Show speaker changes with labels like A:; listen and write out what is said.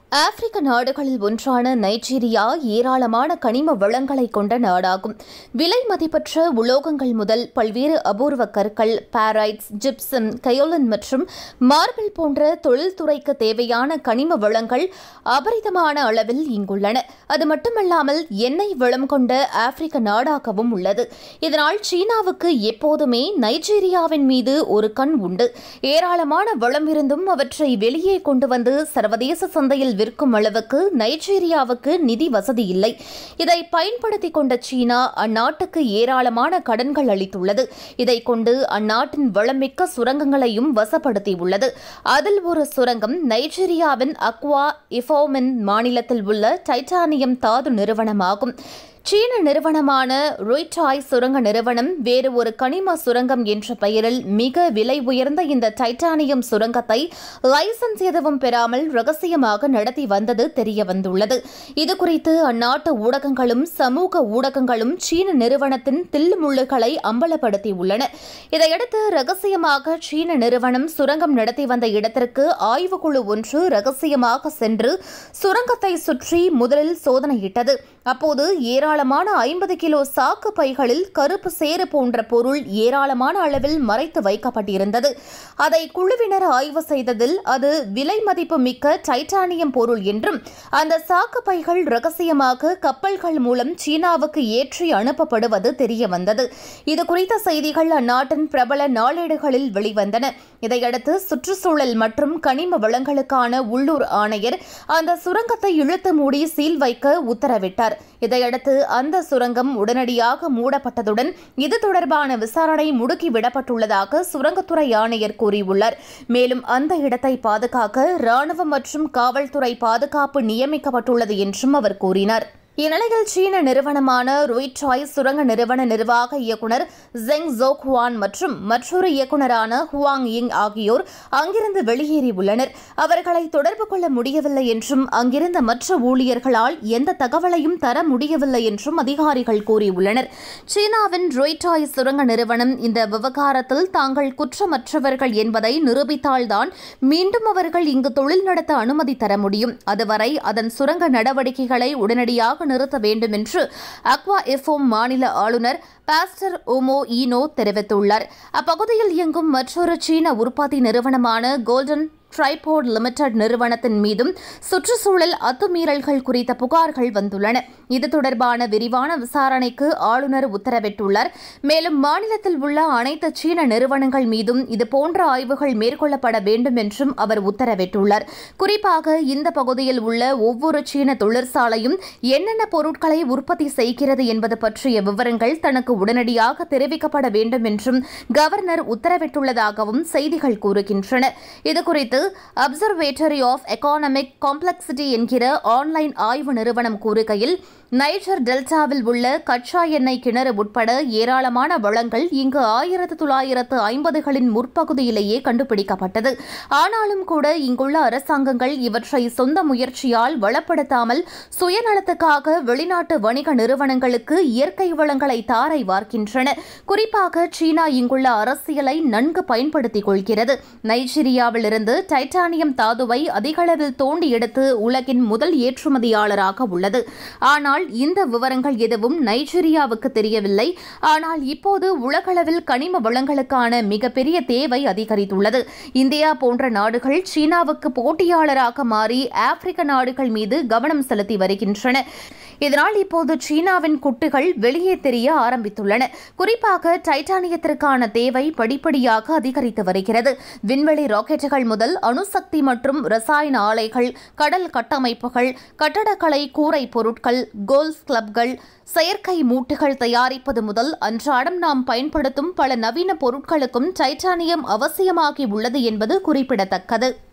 A: ஆப்பிரிக்க நாடுகளில் ஒன்றான நைஜீரியா ஏராளமான கனிம வளங்களை கொண்ட நாடாகும் விலை மதிப்பற்ற உலோகங்கள் முதல் பல்வேறு அபூர்வ கற்கள் பாரைட்ஸ் ஜிப்சம் கயோலன் மற்றும் மார்பிள் போன்ற தொழில்துறைக்கு தேவையான கனிம வளங்கள் அபரிதமான அளவில் இங்குள்ளன அது மட்டுமல்லாமல் எண்ணெய் வளம் கொண்ட ஆப்பிரிக்க நாடாகவும் உள்ளது இதனால் சீனாவுக்கு எப்போதுமே நைஜீரியாவின் மீது ஒரு கண் உண்டு ஏராளமான வளம் இருந்தும் அவற்றை வெளியே கொண்டு வந்து சர்வதேச சந்தையில் விற்கும் அளவுக்கு நைஜீரியாவுக்கு நிதி வசதி இல்லை இதை பயன்படுத்திக் கொண்ட சீனா அந்நாட்டுக்கு ஏராளமான கடன்கள் அளித்துள்ளது இதை கொண்டு அந்நாட்டின் வளமிக்க சுரங்கங்களையும் வசப்படுத்தியுள்ளது அதில் ஒரு சுரங்கம் நைஜீரியாவின் அக்வா இஃபோமின் மாநிலத்தில் உள்ள டைட்டானியம் தாது நிறுவனமாகும் சீன நிறுவனமான ரொய்டாய் சுரங்க நிறுவனம் வேறு ஒரு கனிம சுரங்கம் என்ற பெயரில் மிக விலை உயர்ந்த இந்த டைட்டானியம் சுரங்கத்தை லைசன்ஸ் எதுவும் பெறாமல் ரகசியமாக நடத்தி வந்தது தெரியவந்துள்ளது இதுகுறித்து அந்நாட்டு ஊடகங்களும் சமூக ஊடகங்களும் சீன நிறுவனத்தின் தில்லுமுள்ளுகளை அம்பலப்படுத்தியுள்ளன இதையடுத்து ரகசியமாக சீன நிறுவனம் சுரங்கம் நடத்தி வந்த இடத்திற்கு ஆய்வுக்குழு ஒன்று ரகசியமாக சென்று சுரங்கத்தை சுற்றி முதலில் சோதனையிட்டது அப்போது ஏராளமான ஐம்பது கிலோ சாக்கு பைகளில் கருப்பு சேறு போன்ற பொருள் ஏராளமான அளவில் மறைத்து வைக்கப்பட்டிருந்தது அதை குழுவினர் ஆய்வு செய்ததில் அது விலை மதிப்பு மிக்க டைட்டானியம் பொருள் என்றும் அந்த சாக்கு பைகள் ரகசியமாக கப்பல்கள் மூலம் சீனாவுக்கு ஏற்றி அனுப்பப்படுவது தெரிய வந்தது இது குறித்த செய்திகள் அந்நாட்டின் பிரபல நாளேடுகளில் வெளிவந்தன இதையடுத்து சுற்றுச்சூழல் மற்றும் கனிம வளங்களுக்கான உள்ளூர் ஆணையர் அந்த சுரங்கத்தை இழுத்து மூடி சீல் வைக்க உத்தரவிட்டார் இதையடுத்து அந்த சுரங்கம் உடனடியாக மூடப்பட்டதுடன் இது தொடர்பான விசாரணை முடுக்கிவிடப்பட்டுள்ளதாக சுரங்கத்துறை ஆணையர் கூறியுள்ளார் மேலும் அந்த இடத்தை பாதுகாக்க ராணுவம் மற்றும் காவல்துறை பாதுகாப்பு நியமிக்கப்பட்டுள்ளது என்றும் அவர் கூறினார் இந்நிலையில் சீன நிறுவனமான ரொய்டாய் சுரங்க நிறுவன நிர்வாக இயக்குநர் ஜெங் ஜோக்வான் மற்றும் மற்றொரு இயக்குநரான ஹுவாங் யிங் ஆகியோர் அங்கிருந்து வெளியேறியுள்ளனர் அவர்களை தொடர்பு கொள்ள முடியவில்லை என்றும் அங்கிருந்த மற்ற ஊழியர்களால் எந்த தகவலையும் தர முடியவில்லை என்றும் அதிகாரிகள் கூறியுள்ளனர் சீனாவின் ரொய்டாய் சுரங்க நிறுவனம் இந்த விவகாரத்தில் தாங்கள் குற்றமற்றவர்கள் என்பதை நிரூபித்தால்தான் மீண்டும் அவர்கள் இங்கு தொழில் நடத்த அனுமதி தர முடியும் அதுவரை அதன் சுரங்க நடவடிக்கைகளை உடனடியாக நிறுத்த வேண்டும் என்று அக்வா எஃப்ஓம் மாநில ஆளுநர் பாஸ்டர் ஓமோ ஈனோ தெரிவித்துள்ளார் அப்பகுதியில் இயங்கும் மற்றொரு சீன உற்பத்தி நிறுவனமான கோல்டன் ட்ரைபோர்ட் லிமிடெட் நிறுவனத்தின் மீதும் சுற்றுச்சூழல் அத்துமீறல்கள் குறித்த புகார்கள் வந்துள்ளன இது தொடர்பான விரிவான விசாரணைக்கு ஆளுநர் உத்தரவிட்டுள்ளார் மேலும் மாநிலத்தில் உள்ள அனைத்து சீன நிறுவனங்கள் மீதும் இதுபோன்ற ஆய்வுகள் மேற்கொள்ளப்பட வேண்டும் என்றும் அவர் உத்தரவிட்டுள்ளார் குறிப்பாக இந்த பகுதியில் உள்ள ஒவ்வொரு சீன தொழிற்சாலையும் என்னென்ன பொருட்களை உற்பத்தி செய்கிறது என்பது பற்றிய விவரங்கள் தனக்கு உடனடியாக தெரிவிக்கப்பட வேண்டும் என்றும் கவர்னர் உத்தரவிட்டுள்ளதாகவும் செய்திகள் கூறுகின்றன இதுகுறித்து அப்சர்வேட்டரி ஆஃப் எக்கானமிக் காம்ப்ளெக்சிட்டி என்கிற ஆன்லைன் ஆய்வு நிறுவனம் கூறுகையில் நைஜர் டெல்டாவில் உள்ள கச்சா எண்ணெய் கிணறு உட்பட ஏராளமான வளங்கள் இங்கு ஆயிரத்து தொள்ளாயிரத்து ஐம்பதுகளின் முற்பகுதியிலேயே கண்டுபிடிக்கப்பட்டது ஆனாலும் கூட இங்குள்ள அரசாங்கங்கள் இவற்றை சொந்த முயற்சியால் வளப்படுத்தாமல் சுயநலத்துக்காக வெளிநாட்டு வணிக நிறுவனங்களுக்கு இயற்கை வளங்களை தாரை வார்க்கின்றன குறிப்பாக சீனா இங்குள்ள அரசியலை நன்கு பயன்படுத்திக் கொள்கிறது நைஜீரியாவிலிருந்து டைட்டானியம் தாதுவை அதிகளவில் தோண்டி எடுத்து உலகின் முதல் ஏற்றுமதியாளராக உள்ளது ஆனால் இந்த விவரங்கள் எதுவும் நைஜீரியாவுக்கு தெரியவில்லை ஆனால் இப்போது உலகளவில் கனிம வளங்களுக்கான மிகப்பெரிய தேவை அதிகரித்துள்ளது இந்தியா போன்ற நாடுகள் சீனாவுக்கு போட்டியாளராக மாறி ஆப்பிரிக்க நாடுகள் மீது கவனம் செலுத்தி வருகின்றன இதனால் இப்போது சீனாவின் குட்டுகள் வெளியே தெரிய ஆரம்பித்துள்ளன குறிப்பாக டைட்டானியத்திற்கான தேவை படிப்படியாக அதிகரித்து வருகிறது விண்வெளி ராக்கெட்டுகள் முதல் அணுசக்தி மற்றும் ரசாயன ஆலைகள் கடல் கட்டமைப்புகள் கட்டடக்கலை கூரை பொருட்கள் கோல்ஃப் கிளப்கள் செயற்கை மூட்டுகள் தயாரிப்பது முதல் அன்றாடம் நாம் பயன்படுத்தும் பல நவீன பொருட்களுக்கும் டைட்டானியம் அவசியமாகி உள்ளது என்பது குறிப்பிடத்தக்கது